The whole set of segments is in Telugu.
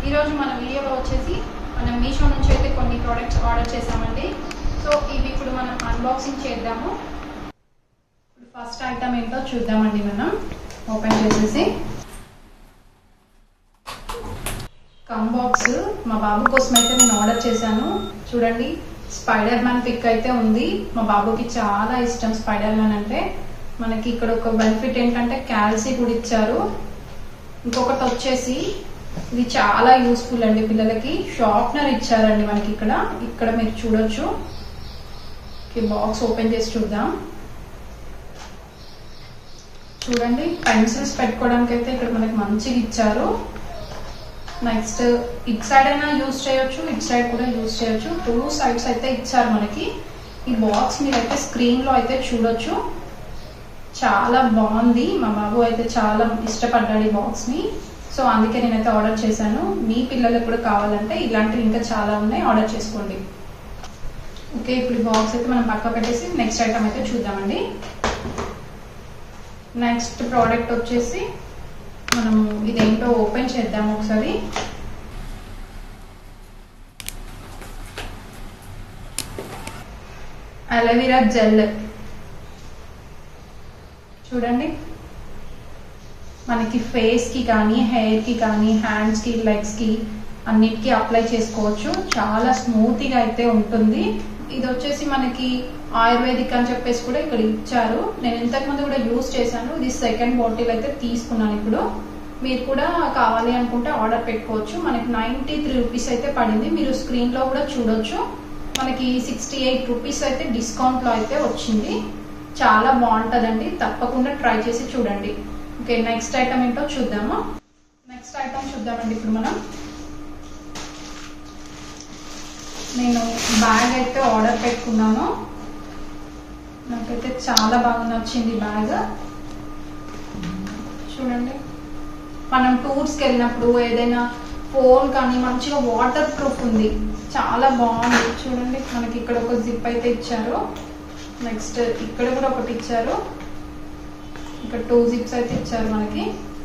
ఈరోజు మన వీడియోలో వచ్చేసి మనం మీషో నుంచి అయితే కొన్ని ప్రోడక్ట్స్ ఆర్డర్ చేసామండి సో ఇవి ఇప్పుడు మనం అన్బాక్సింగ్ చేద్దాము ఇప్పుడు ఫస్ట్ ఐటమ్ ఏంటో చూద్దామండి మనం ఓపెన్ చేసేసి కమ్ బాక్స్ మా బాబు కోసం అయితే నేను ఆర్డర్ చేశాను చూడండి స్పైడర్ మ్యాన్ పిక్ అయితే ఉంది మా బాబుకి చాలా ఇష్టం స్పైడర్ మ్యాన్ అంటే మనకి ఇక్కడ ఒక బెనిఫిట్ ఏంటంటే క్యాల్సీ కూడా ఇచ్చారు ఇంకొకటి వచ్చేసి ఇది చాలా యూస్ఫుల్ అండి పిల్లలకి షార్ప్నర్ ఇచ్చారండి మనకి ఇక్కడ ఇక్కడ మీరు చూడొచ్చు బాక్స్ ఓపెన్ చేసి చూద్దాం చూడండి పెన్సిల్స్ పెట్టుకోవడానికి అయితే ఇక్కడ మనకి మంచిగా ఇచ్చారు నెక్స్ట్ ఇట్ సైడ్ అయినా యూజ్ చేయొచ్చు ఇట్ సైడ్ కూడా యూజ్ చేయొచ్చు టూ సైడ్స్ అయితే ఇచ్చారు మనకి ఈ బాక్స్ మీరు అయితే స్క్రీన్ లో అయితే చూడొచ్చు చాలా బాగుంది మా బాబు అయితే చాలా ఇష్టపడ్డాడు ఈ బాక్స్ ని సో అందుకే నేనైతే ఆర్డర్ చేశాను మీ పిల్లలకు కూడా కావాలంటే ఇలాంటివి ఇంకా చాలా ఉన్నాయి ఆర్డర్ చేసుకోండి ఓకే ఇప్పుడు బాక్స్ అయితే మనం పక్క పెట్టేసి నెక్స్ట్ ఐటమ్ అయితే చూద్దామండి నెక్స్ట్ ప్రోడక్ట్ వచ్చేసి మనం ఇదేంటో ఓపెన్ చేద్దాం ఒకసారి అలోవెరా జెల్ చూడండి మనకి ఫేస్ కి కానీ హెయిర్ కి కానీ హ్యాండ్స్ కి లెగ్స్ కి అన్నిటికీ అప్లై చేసుకోవచ్చు చాలా స్మూత్ గా అయితే ఉంటుంది ఇది వచ్చేసి మనకి ఆయుర్వేదిక్ అని చెప్పేసి కూడా ఇక్కడ ఇచ్చారు నేను ఇంతకు ముందు కూడా యూజ్ చేశాను ఇది సెకండ్ బాటిల్ అయితే తీసుకున్నాను ఇప్పుడు మీరు కూడా కావాలి అనుకుంటే ఆర్డర్ పెట్టుకోవచ్చు మనకి నైన్టీ త్రీ రూపీస్ అయితే పడింది మీరు స్క్రీన్ లో కూడా చూడొచ్చు మనకి సిక్స్టీ ఎయిట్ రూపీస్ అయితే డిస్కౌంట్ లో అయితే వచ్చింది చాలా బాగుంటదండి తప్పకుండా ట్రై చేసి చూడండి ఓకే నెక్స్ట్ ఐటమ్ ఏంటో చూద్దాము నెక్స్ట్ ఐటమ్ చూద్దామండి ఇప్పుడు మనం నేను బ్యాగ్ అయితే ఆర్డర్ పెట్టుకున్నాను నాకైతే చాలా బాగా నచ్చింది బ్యాగ్ చూడండి మనం టూర్స్కి వెళ్ళినప్పుడు ఏదైనా ఫోన్ కానీ మంచిగా వాటర్ ప్రూఫ్ ఉంది చాలా బాగుంది చూడండి మనకి ఇక్కడ ఒక జిప్ అయితే ఇచ్చారు నెక్స్ట్ ఇక్కడ కూడా ఒకటి ఇచ్చారు ఇక్కడ టూ జిప్స్ అయితే ఇచ్చారు మనకి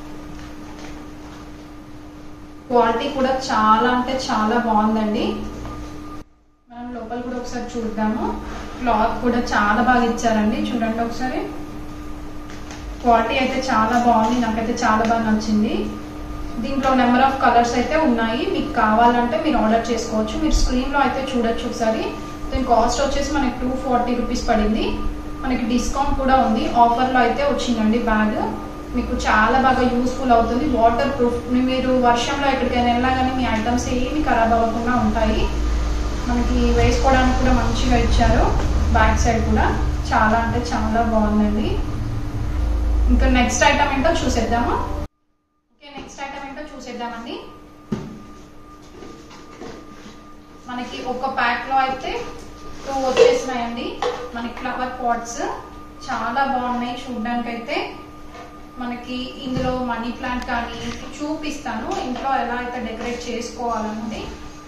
క్వాలిటీ కూడా చాలా అంటే చాలా బాగుందండి మనం లోపల కూడా ఒకసారి చూద్దాము క్లాత్ కూడా చాలా బాగా ఇచ్చారండి చూడండి ఒకసారి క్వాలిటీ అయితే చాలా బాగుంది నాకైతే చాలా బాగా నచ్చింది దీంట్లో నెంబర్ ఆఫ్ కలర్స్ అయితే ఉన్నాయి మీకు కావాలంటే మీరు ఆర్డర్ చేసుకోవచ్చు మీరు స్క్రీన్లో అయితే చూడొచ్చు ఒకసారి దీని కాస్ట్ వచ్చేసి మనకి టూ ఫార్టీ రూపీస్ పడింది మనకి డిస్కౌంట్ కూడా ఉంది ఆఫర్లో అయితే వచ్చిందండి బ్యాగ్ మీకు చాలా బాగా యూస్ఫుల్ అవుతుంది వాటర్ ప్రూఫ్ మీరు వర్షంలో ఎక్కడికైనా వెళ్ళినా కానీ మీ ఐటమ్స్ ఏమి ఖరాబ్ అవ్వకుండా ఉంటాయి మనకి వేసుకోవడానికి కూడా మంచిగా ఇచ్చారు బ్యాక్ సైడ్ కూడా చాలా అంటే చాలా బాగుందండి ఇంకా నెక్స్ట్ ఐటమ్ ఏంటో చూసేద్దాము ఓకే నెక్స్ట్ ఐటమ్ ఏంటో చూసేద్దామండి మనకి ఒక ప్యాక్ లో అయితే టూ వచ్చేసినాయండి మనకి ఫ్లవర్ పాట్స్ చాలా బాగున్నాయి చూడడానికి అయితే మనకి ఇందులో మనీ ప్లాంట్ కానీ చూపిస్తాను ఇంట్లో ఎలా అయితే డెకరేట్ చేసుకోవాలన్నది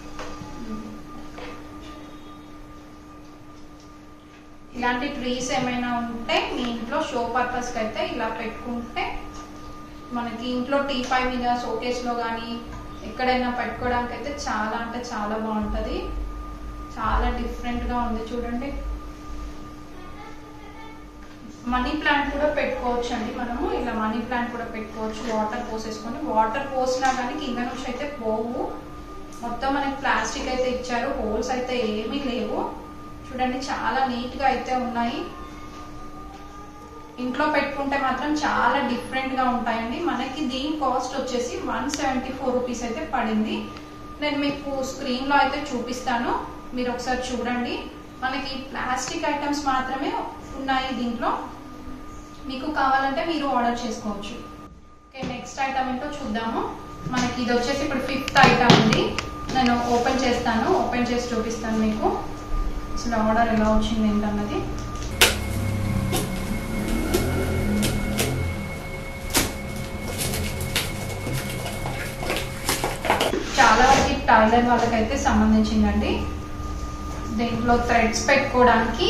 ఇలాంటి ట్రీస్ ఏమైనా ఉంటే మీ ఇంట్లో షో పర్పస్కి అయితే ఇలా పెట్టుకుంటే మనకి ఇంట్లో టీ పై మీద షోకేస్లో కానీ ఎక్కడైనా పెట్టుకోవడానికి అయితే చాలా అంటే చాలా బాగుంటుంది చాలా డిఫరెంట్గా ఉంది చూడండి మనీ ప్లాంట్ కూడా పెట్టుకోవచ్చు అండి మనము ఇలా మనీ ప్లాంట్ కూడా పెట్టుకోవచ్చు వాటర్ పోసేసుకొని వాటర్ పోసినా కానీ కింద నుంచి అయితే పోవు మొత్తం మనకి ప్లాస్టిక్ అయితే ఇచ్చారు హోల్స్ అయితే ఏమీ లేవు చూడండి చాలా నీట్ గా అయితే ఉన్నాయి ఇంట్లో పెట్టుకుంటే మాత్రం చాలా డిఫరెంట్ గా ఉంటాయండి మనకి దీని కాస్ట్ వచ్చేసి వన్ సెవెంటీ ఫోర్ రూపీస్ అయితే పడింది నేను మీకు స్క్రీన్ లో అయితే చూపిస్తాను మీరు ఒకసారి చూడండి మనకి ప్లాస్టిక్ ఐటమ్స్ మాత్రమే ఉన్నాయి దీంట్లో మీకు కావాలంటే మీరు ఆర్డర్ చేసుకోవచ్చు ఓకే నెక్స్ట్ ఐటమ్ ఏంటో చూద్దాము మనకి ఇది వచ్చేసి ఇప్పుడు ఫిఫ్త్ ఐటమ్ ఉంది నేను ఓపెన్ చేస్తాను ఓపెన్ చేసి చూపిస్తాను మీకు అసలు ఆర్డర్ ఎలా వచ్చింది ఏంటన్నది చాలా వరకు టైలర్ వాళ్ళకైతే సంబంధించిందండి దీంట్లో థ్రెడ్స్ పెట్టుకోవడానికి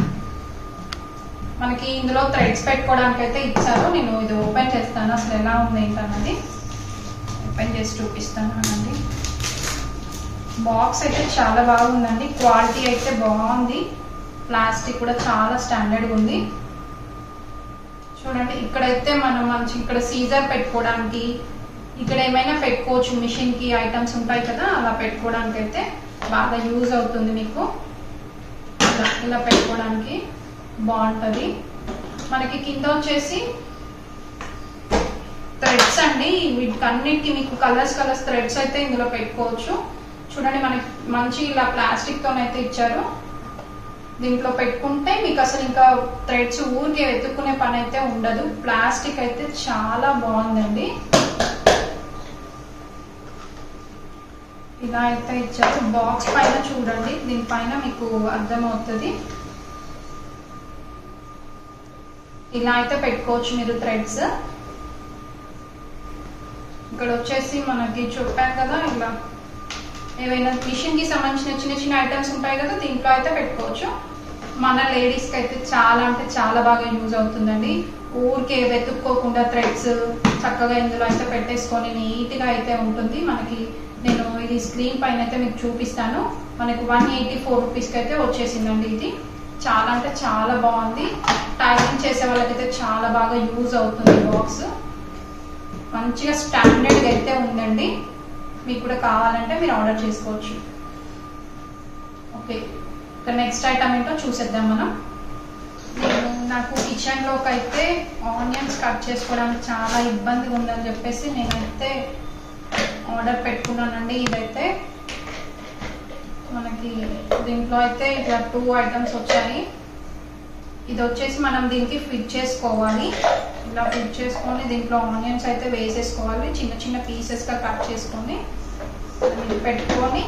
మనకి ఇందులో థ్రెడ్స్ పెట్టుకోవడానికి అయితే ఇచ్చారు నేను ఇది ఓపెన్ చేస్తాను అసలు ఎలా ఉంది ఏంటన్నది ఓపెన్ చేసి చూపిస్తాను అండి బాక్స్ అయితే చాలా బాగుందండి క్వాలిటీ అయితే బాగుంది ప్లాస్టిక్ కూడా చాలా స్టాండర్డ్గా ఉంది చూడండి ఇక్కడైతే మనం మంచి ఇక్కడ సీజర్ పెట్టుకోవడానికి ఇక్కడ ఏమైనా పెట్టుకోవచ్చు మిషన్ కి ఐటమ్స్ ఉంటాయి కదా అలా పెట్టుకోవడానికి అయితే బాగా యూజ్ అవుతుంది మీకు ఇలా ఇలా పెట్టుకోవడానికి బాగుంటుంది మనకి కింద వచ్చేసి థ్రెడ్స్ అండి వీటికన్నిటికి మీకు కలర్స్ కలర్స్ థ్రెడ్స్ అయితే ఇందులో పెట్టుకోవచ్చు చూడండి మనకి మంచి ఇలా ప్లాస్టిక్ తోనైతే ఇచ్చారు దీంట్లో పెట్టుకుంటే మీకు అసలు ఇంకా థ్రెడ్స్ ఊరికే వెతుక్కునే పని అయితే ఉండదు ప్లాస్టిక్ అయితే చాలా బాగుందండి ఇలా అయితే ఇచ్చారు బాక్స్ పైన చూడండి దీనిపైన మీకు అర్థమవుతుంది ఇలా అయితే పెట్టుకోవచ్చు మీరు థ్రెడ్స్ ఇక్కడ వచ్చేసి మనకి చెప్పాను కదా ఇలా ఏవైనా మిషన్ కి సంబంధించిన చిన్న చిన్న ఐటమ్స్ ఉంటాయి కదా దీంట్లో అయితే పెట్టుకోవచ్చు మన లేడీస్ కి అయితే చాలా అంటే చాలా బాగా యూజ్ అవుతుందండి ఊరికే వెతుక్కోకుండా థ్రెడ్స్ చక్కగా ఇందులో అయితే పెట్టేసుకొని నీట్ గా అయితే ఉంటుంది మనకి నేను ఇది స్క్రీన్ పైన అయితే మీకు చూపిస్తాను మనకి వన్ ఎయిటీ ఫోర్ రూపీస్కి అయితే వచ్చేసిందండి ఇది చాలా అంటే చాలా బాగుంది టైలింగ్ చేసే వాళ్ళకైతే చాలా బాగా యూజ్ అవుతుంది బాక్స్ మంచిగా స్టాండర్డ్గా అయితే ఉందండి మీకు కూడా కావాలంటే మీరు ఆర్డర్ చేసుకోవచ్చు ఓకే ఇక నెక్స్ట్ ఐటమ్ ఏంటో చూసేద్దాం మనం నేను నాకు కిచెన్లోకి అయితే ఆనియన్స్ కట్ చేసుకోవడానికి చాలా ఇబ్బందిగా ఉందని చెప్పేసి నేనైతే ఆర్డర్ పెట్టుకున్నానండి ఇదైతే మనకి దీంట్లో అయితే ఇట్లా టూ ఐటమ్స్ వచ్చాయి ఇది వచ్చేసి మనం దీనికి ఫిట్ చేసుకోవాలి ఇలా ఫిట్ చేసుకొని దీంట్లో ఆనియన్స్ అయితే వేసేసుకోవాలి చిన్న చిన్న పీసెస్గా కట్ చేసుకొని ఇది పెట్టుకొని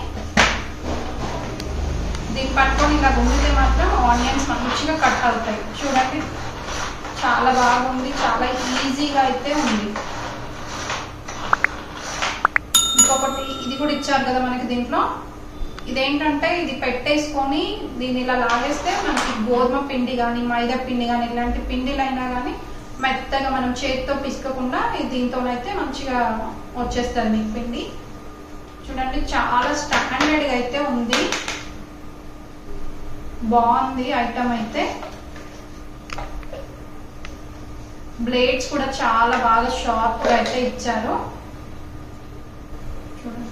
దీన్ని పట్టుకొని ఇలా గుంజితే మాత్రం ఆనియన్స్ మంచిగా కట్ అవుతాయి చూడండి చాలా బాగుంది చాలా ఈజీగా అయితే ఉంది ఇంకొకటి ఇది కూడా ఇచ్చారు కదా మనకి దీంట్లో ఇదేంటంటే ఇది పెట్టేసుకొని దీన్ని ఇలా లాగేస్తే మనకి గోధుమ పిండి కానీ మైదా పిండి కానీ ఇలాంటి పిండిలు అయినా కానీ మెత్తగా మనం చేతితో పిసుకోకుండా దీంతోనైతే మంచిగా వచ్చేస్తుంది మీకు పిండి చూడండి చాలా స్టాండర్డ్గా అయితే ఉంది బాగుంది ఐటమ్ అయితే బ్లేడ్స్ కూడా చాలా బాగా షార్ప్గా అయితే ఇచ్చారు చూడండి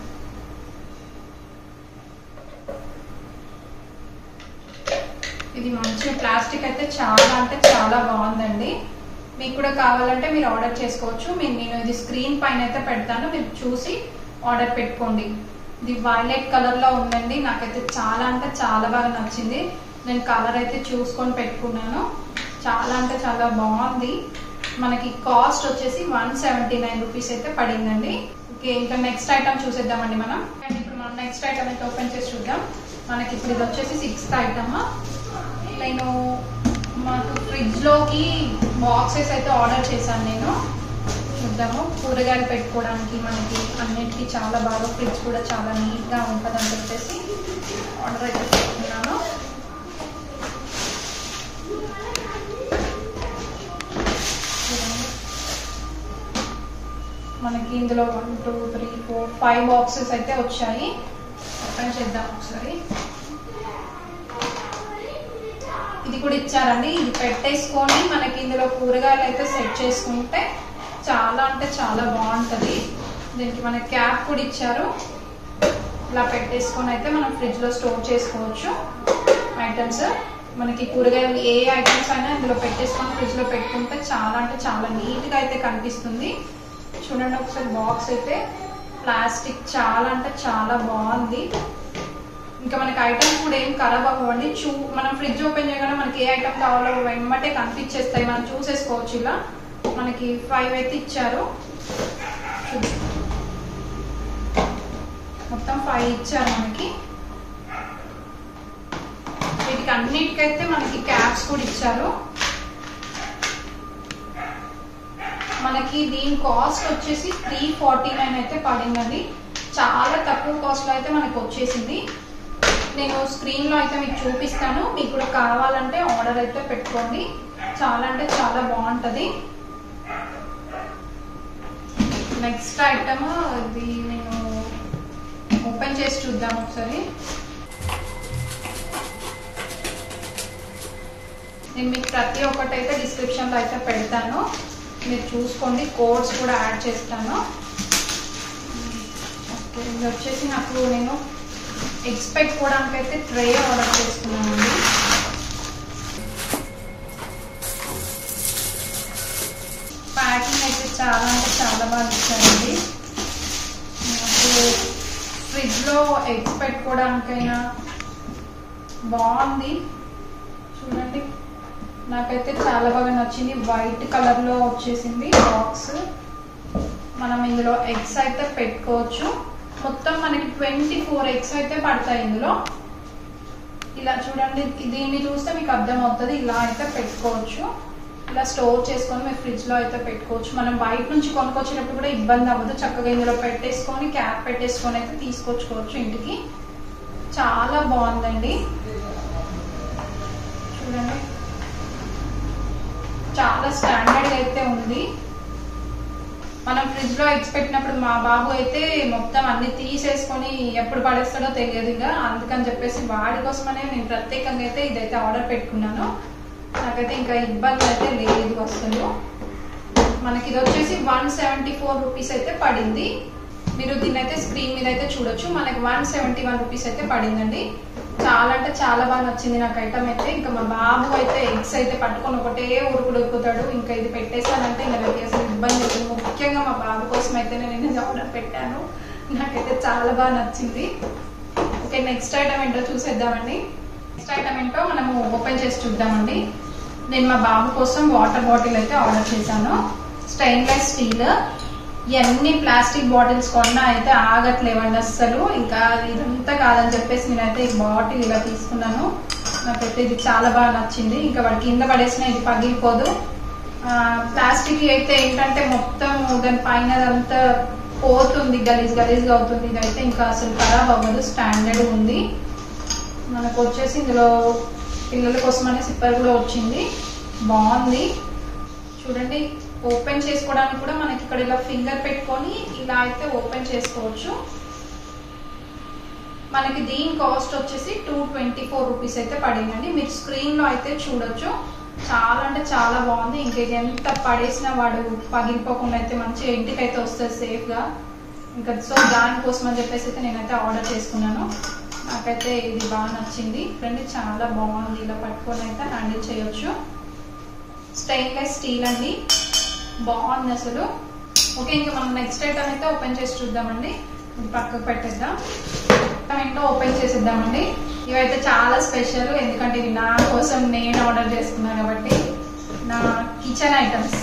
ఇది మంచి ప్లాస్టిక్ అయితే చాలా అంటే చాలా బాగుందండి మీకు కూడా కావాలంటే మీరు ఆర్డర్ చేసుకోవచ్చు మీరు నేను ఇది స్క్రీన్ పైన అయితే పెడతాను మీరు చూసి ఆర్డర్ పెట్టుకోండి ఇది వైలెట్ కలర్ లో ఉందండి నాకైతే చాలా అంటే చాలా బాగా నచ్చింది నేను కలర్ అయితే చూసుకొని పెట్టుకున్నాను చాలా అంటే చాలా బాగుంది మనకి కాస్ట్ వచ్చేసి వన్ సెవెంటీ నైన్ రూపీస్ అయితే పడిందండి ఓకే ఇంకా నెక్స్ట్ ఐటమ్ చూసేద్దామండి మనం అండ్ ఇప్పుడు మనం నెక్స్ట్ ఐటమ్ అయితే ఓపెన్ చేసి చూద్దాం మనకి ఇప్పుడు ఇది వచ్చేసి సిక్స్త్ ఐటమ్ నేను మాకు ఫ్రిడ్జ్ లోకి బాక్సెస్ అయితే ఆర్డర్ చేశాను నేను చూద్దాము కూరగాయలు పెట్టుకోవడానికి మనకి అన్నిటికీ చాలా బాగా ఫ్రిడ్జ్ కూడా చాలా నీట్ గా ఉంటుంది అని చెప్పేసి ఆర్డర్ అయితే పెట్టుకున్నాను చూడండి. మనకి ఇందులో one two three four five boxes అయితే వచ్చాయి ఓపెన్ చేద్దాం ఒకసారి ఇది కూడా ఇచ్చారండి ఇది పెట్టేసుకొని మనకి ఇందులో కూరగాయలు అయితే సెట్ చేసుకుంటే చాలా అంటే చాలా బాగుంటది దీనికి మన క్యాప్ కూడా ఇచ్చారు ఇలా పెట్టేసుకొని అయితే మనం ఫ్రిడ్జ్ లో స్టోర్ చేసుకోవచ్చు ఐటమ్స్ మనకి కూరగాయలు ఏ ఐటమ్స్ అయినా ఇందులో పెట్టేసుకొని ఫ్రిడ్జ్ లో పెట్టుకుంటే చాలా అంటే చాలా నీట్ గా అయితే కనిపిస్తుంది చూడండి ఒకసారి బాక్స్ అయితే ప్లాస్టిక్ చాలా అంటే చాలా బాగుంది ఇంకా మనకి ఐటమ్స్ కూడా ఏం ఖరాబ్ అవ్వండి చూ మనం ఫ్రిడ్జ్ ఓపెన్ చేయగానే మనకి ఏ ఐటమ్ కావాలో వెంబటే కనిపించేస్తాయి మనం చూసేసుకోవచ్చు ఇలా మనకి ఫైవ్ అయితే ఇచ్చారు చూద్దాం. మొత్తం ఫైవ్ ఇచ్చారు మనకి వీటికి అన్నిటికైతే మనకి క్యాప్స్ కూడా ఇచ్చారు మనకి దీని కాస్ట్ వచ్చేసి త్రీ ఫార్టీ నైన్ అయితే పడిందండి చాలా తక్కువ కాస్ట్ లో అయితే మనకి వచ్చేసింది నేను స్క్రీన్ లో అయితే మీకు చూపిస్తాను మీకు కూడా కావాలంటే ఆర్డర్ అయితే పెట్టుకోండి చాలా అంటే చాలా బాగుంటది నెక్స్ట్ ఐటమ్ ఇది నేను ఓపెన్ చేసి చూద్దాం ఒకసారి నేను మీకు ప్రతి ఒక్కటి అయితే డిస్క్రిప్షన్లో అయితే పెడతాను మీరు చూసుకోండి కోడ్స్ కూడా యాడ్ చేస్తాను ఓకే ఇది వచ్చేసి నాకు నేను ఎగ్స్ పెట్టుకోవడానికి అయితే ట్రే ఆర్డర్ చేసుకున్నానండి ప్యాకింగ్ అయితే చాలా అంటే చాలా బాగా ఇచ్చారండి నాకు ఫ్రిడ్జ్లో ఎగ్స్ పెట్టుకోవడానికైనా బాగుంది చూడండి నాకైతే చాలా బాగా నచ్చింది వైట్ కలర్లో వచ్చేసింది బాక్స్ మనం ఇందులో ఎగ్స్ అయితే పెట్టుకోవచ్చు మొత్తం మనకి ట్వంటీ ఫోర్ ఎగ్స్ అయితే పడతాయి ఇందులో ఇలా చూడండి దీన్ని చూస్తే మీకు అర్థమవుతుంది ఇలా అయితే పెట్టుకోవచ్చు ఇలా స్టోర్ చేసుకొని మీరు ఫ్రిడ్జ్లో అయితే పెట్టుకోవచ్చు మనం బయట నుంచి కొనుక్కొచ్చినప్పుడు కూడా ఇబ్బంది అవ్వదు చక్కగా ఇందులో పెట్టేసుకొని క్యాప్ పెట్టేసుకొని అయితే తీసుకొచ్చుకోవచ్చు ఇంటికి చాలా బాగుందండి చూడండి చాలా స్టాండర్డ్ అయితే ఉంది మనం ఫ్రిడ్జ్ లో ఎగ్స్ పెట్టినప్పుడు మా బాబు అయితే మొత్తం అన్ని తీసేసుకొని ఎప్పుడు పడేస్తాడో తెలియదు ఇక అందుకని చెప్పేసి వాడి కోసమనే నేను ప్రత్యేకంగా అయితే ఇదైతే ఆర్డర్ పెట్టుకున్నాను నాకైతే ఇంకా ఇబ్బంది అయితే లేదు అసలు మనకి ఇది వచ్చేసి వన్ సెవెంటీ ఫోర్ రూపీస్ అయితే పడింది మీరు దీన్ని అయితే స్క్రీన్ మీద అయితే చూడొచ్చు మనకి వన్ సెవెంటీ వన్ రూపీస్ అయితే పడిందండి చాలా అంటే చాలా బాగా నచ్చింది నాకు ఐటమ్ అయితే ఇంకా మా బాబు అయితే ఎగ్స్ అయితే పట్టుకొని ఒకటే ఉరుకుడు ఉరుకుతాడు ఇంకా ఇది పెట్టేస్తానంటే ఇంకా నాకు అసలు ఇబ్బంది లేదు ముఖ్యంగా మా బాబు కోసం అయితే నేను ఇది ఆర్డర్ పెట్టాను నాకైతే చాలా బాగా నచ్చింది ఓకే నెక్స్ట్ ఐటమ్ ఏంటో చూసేద్దామండి నెక్స్ట్ ఐటమ్ ఏంటో మనము ఓపెన్ చేసి చూద్దామండి నేను మా బాబు కోసం వాటర్ బాటిల్ అయితే ఆర్డర్ చేశాను స్టెయిన్లెస్ స్టీల్ ఎన్ని ప్లాస్టిక్ బాటిల్స్ కొన్నా అయితే ఆగట్లేవండి అస్సలు ఇంకా ఇదంతా కాదని చెప్పేసి నేనైతే ఈ బాటిల్ ఇలా తీసుకున్నాను నాకైతే ఇది చాలా బాగా నచ్చింది ఇంకా వాడి కింద పడేసిన ఇది పగిలిపోదు ప్లాస్టిక్ అయితే ఏంటంటే మొత్తం దాని పైన అంతా పోతుంది గలీజ్ గలీజ్గా అవుతుంది ఇదైతే ఇంకా అసలు ఖరాబ్ అవ్వదు స్టాండర్డ్ ఉంది మనకు వచ్చేసి ఇందులో పిల్లల కోసం అనే సిప్పర్ కూడా వచ్చింది బాగుంది చూడండి ఓపెన్ చేసుకోవడానికి కూడా మనకి ఇక్కడ ఇలా ఫింగర్ పెట్టుకొని ఇలా అయితే ఓపెన్ చేసుకోవచ్చు మనకి దీని కాస్ట్ వచ్చేసి టూ ట్వంటీ ఫోర్ రూపీస్ అయితే పడిందండి మీరు స్క్రీన్ లో అయితే చూడొచ్చు చాలా అంటే చాలా బాగుంది ఇంకా ఇది ఎంత పడేసినా వాడు పగిలిపోకుండా అయితే మంచిగా ఇంటికి అయితే వస్తుంది సేఫ్ గా ఇంకా సో దానికోసం అని చెప్పేసి అయితే నేనైతే ఆర్డర్ చేసుకున్నాను నాకైతే ఇది బాగా నచ్చింది ఫ్రెండ్ చాలా బాగుంది ఇలా పట్టుకొని అయితే హ్యాండిల్ చేయొచ్చు స్టెయిన్లెస్ స్టీల్ అండి బాగుంది అసలు ఓకే ఇంకా మనం నెక్స్ట్ ఐటమ్ అయితే ఓపెన్ చేసి చూద్దామండి ఇది పక్కకు పెట్టేద్దాం ఏంటో ఓపెన్ చేసేద్దామండి ఇవైతే చాలా స్పెషల్ ఎందుకంటే ఇవి నా కోసం నేను ఆర్డర్ చేసుకున్నాను కాబట్టి నా కిచెన్ ఐటమ్స్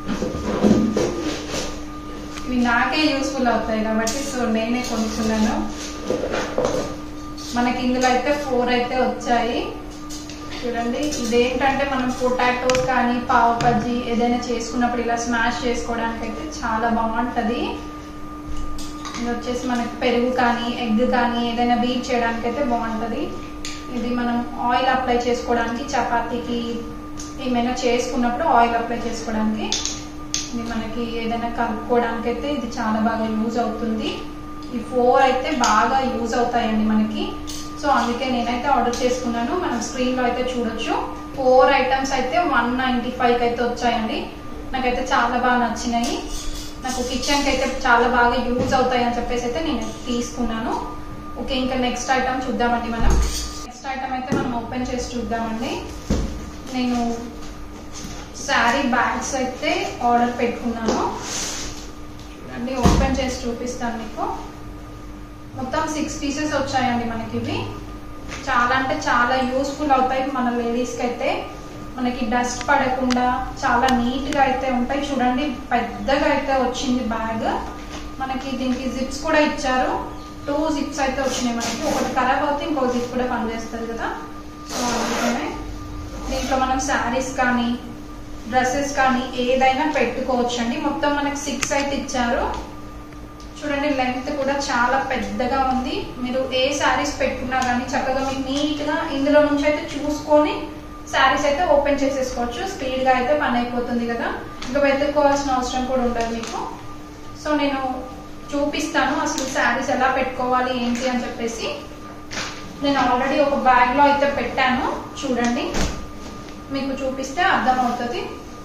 ఇవి నాకే యూస్ఫుల్ అవుతాయి కాబట్టి సో నేనే కొనుక్కున్నాను మనకి ఇందులో అయితే ఫోర్ అయితే వచ్చాయి చూడండి ఇదేంటంటే మనం పొటాటోస్ కానీ పావు బజ్జీ ఏదైనా చేసుకున్నప్పుడు ఇలా స్మాష్ చేసుకోవడానికి అయితే చాలా బాగుంటది ఇది వచ్చేసి మనకి పెరుగు కానీ ఎగ్ కానీ ఏదైనా బీట్ చేయడానికి అయితే బాగుంటది ఇది మనం ఆయిల్ అప్లై చేసుకోవడానికి చపాతీకి ఏమైనా చేసుకున్నప్పుడు ఆయిల్ అప్లై చేసుకోవడానికి ఇది మనకి ఏదైనా కలుపుకోవడానికి అయితే ఇది చాలా బాగా యూజ్ అవుతుంది ఈ ఫోర్ అయితే బాగా యూజ్ అవుతాయండి మనకి సో అందుకే నేనైతే ఆర్డర్ చేసుకున్నాను మనం స్క్రీన్ లో అయితే చూడొచ్చు ఫోర్ ఐటమ్స్ అయితే వన్ నైన్టీ ఫైవ్ అయితే వచ్చాయండి నాకైతే చాలా బాగా నచ్చినాయి నాకు కిచెన్ కి అయితే చాలా బాగా యూజ్ అవుతాయి అని చెప్పేసి అయితే నేను తీసుకున్నాను ఓకే ఇంకా నెక్స్ట్ ఐటమ్ చూద్దామండి మనం నెక్స్ట్ ఐటమ్ అయితే మనం ఓపెన్ చేసి చూద్దామండి నేను శారీ బ్యాగ్స్ అయితే ఆర్డర్ పెట్టుకున్నాను చూడండి ఓపెన్ చేసి చూపిస్తాను మీకు మొత్తం సిక్స్ పీసెస్ వచ్చాయండి మనకి ఇవి చాలా అంటే చాలా యూస్ఫుల్ అవుతాయి మన లేడీస్కి అయితే మనకి డస్ట్ పడకుండా చాలా నీట్గా అయితే ఉంటాయి చూడండి పెద్దగా అయితే వచ్చింది బ్యాగ్ మనకి దీనికి జిప్స్ కూడా ఇచ్చారు టూ జిప్స్ అయితే వచ్చినాయి మనకి ఒకటి ఖరాబ్ అవుతే ఇంకొక జిప్ కూడా పనిచేస్తుంది కదా సో అందుకనే దీంట్లో మనం శారీస్ కానీ డ్రెస్సెస్ కానీ ఏదైనా పెట్టుకోవచ్చు అండి మొత్తం మనకి సిక్స్ అయితే ఇచ్చారు చూడండి లెంత్ కూడా చాలా పెద్దగా ఉంది మీరు ఏ శారీస్ పెట్టుకున్నా కానీ చక్కగా మీకు నీట్ గా ఇందులో నుంచి అయితే చూసుకొని శారీస్ అయితే ఓపెన్ చేసేసుకోవచ్చు స్పీడ్ గా అయితే పని అయిపోతుంది కదా ఇంకా వెతుక్కోవాల్సిన అవసరం కూడా ఉండదు మీకు సో నేను చూపిస్తాను అసలు శారీస్ ఎలా పెట్టుకోవాలి ఏంటి అని చెప్పేసి నేను ఆల్రెడీ ఒక బ్యాగ్ లో అయితే పెట్టాను చూడండి మీకు చూపిస్తే అర్థమవుతుంది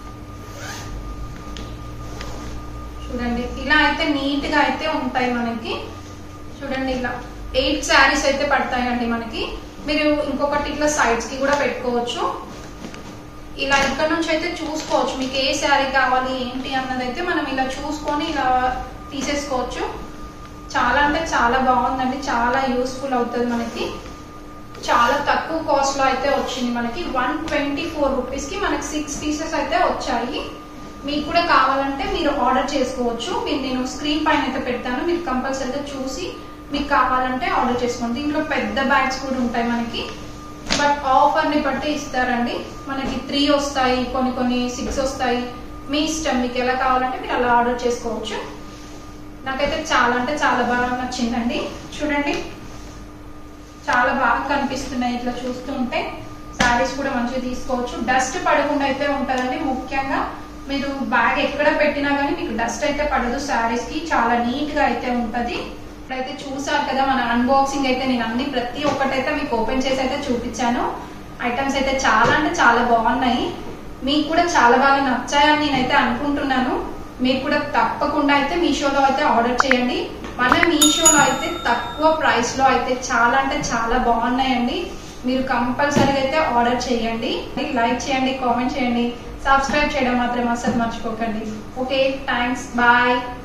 చూడండి ఇలా అయితే నీట్ గా అయితే ఉంటాయి మనకి చూడండి ఇలా ఎయిట్ శారీస్ అయితే పడతాయండి మనకి మీరు ఇంకొకటి ఇట్లా సైడ్స్ కి కూడా పెట్టుకోవచ్చు ఇలా ఇక్కడ నుంచి అయితే చూసుకోవచ్చు మీకు ఏ శారీ కావాలి ఏంటి అన్నది అయితే మనం ఇలా చూసుకొని ఇలా తీసేసుకోవచ్చు చాలా అంటే చాలా బాగుందండి చాలా యూస్ఫుల్ అవుతుంది మనకి చాలా తక్కువ కాస్ట్ లో అయితే వచ్చింది మనకి వన్ ట్వంటీ ఫోర్ రూపీస్ కి మనకి సిక్స్ పీసెస్ అయితే వచ్చాయి మీకు కూడా కావాలంటే మీరు ఆర్డర్ చేసుకోవచ్చు మీరు నేను స్క్రీన్ పైన అయితే పెడతాను మీరు కంపల్సరీగా చూసి మీకు కావాలంటే ఆర్డర్ చేసుకోండి దీంట్లో పెద్ద బ్యాగ్స్ కూడా ఉంటాయి మనకి బట్ ఆఫర్ ని బట్టి ఇస్తారండి మనకి త్రీ వస్తాయి కొన్ని కొన్ని సిక్స్ వస్తాయి మీ ఇష్టం మీకు ఎలా కావాలంటే మీరు అలా ఆర్డర్ చేసుకోవచ్చు నాకైతే చాలా అంటే చాలా బాగా నచ్చిందండి చూడండి చాలా బాగా కనిపిస్తున్నాయి ఇట్లా చూస్తుంటే శారీస్ కూడా మంచిగా తీసుకోవచ్చు డస్ట్ పడకుండా అయితే ఉంటుందండి ముఖ్యంగా మీరు బ్యాగ్ ఎక్కడ పెట్టినా కానీ మీకు డస్ట్ అయితే పడదు శారీస్ కి చాలా నీట్ గా అయితే ఉంటది ఇప్పుడైతే చూసారు కదా మన అన్బాక్సింగ్ అయితే నేను అన్ని ప్రతి ఒక్కటైతే మీకు ఓపెన్ చేసి అయితే చూపించాను ఐటమ్స్ అయితే చాలా అంటే చాలా బాగున్నాయి మీకు కూడా చాలా బాగా నచ్చాయని నేనైతే అనుకుంటున్నాను మీరు కూడా తప్పకుండా అయితే మీషోలో అయితే ఆర్డర్ చేయండి మన మీషోలో అయితే తక్కువ ప్రైస్ లో అయితే చాలా అంటే చాలా బాగున్నాయండి మీరు కంపల్సరీగా అయితే ఆర్డర్ చేయండి లైక్ చేయండి కామెంట్ చేయండి సబ్స్క్రైబ్ చేయడం మాత్రం అసలు మర్చిపోకండి ఓకే థ్యాంక్స్ బాయ్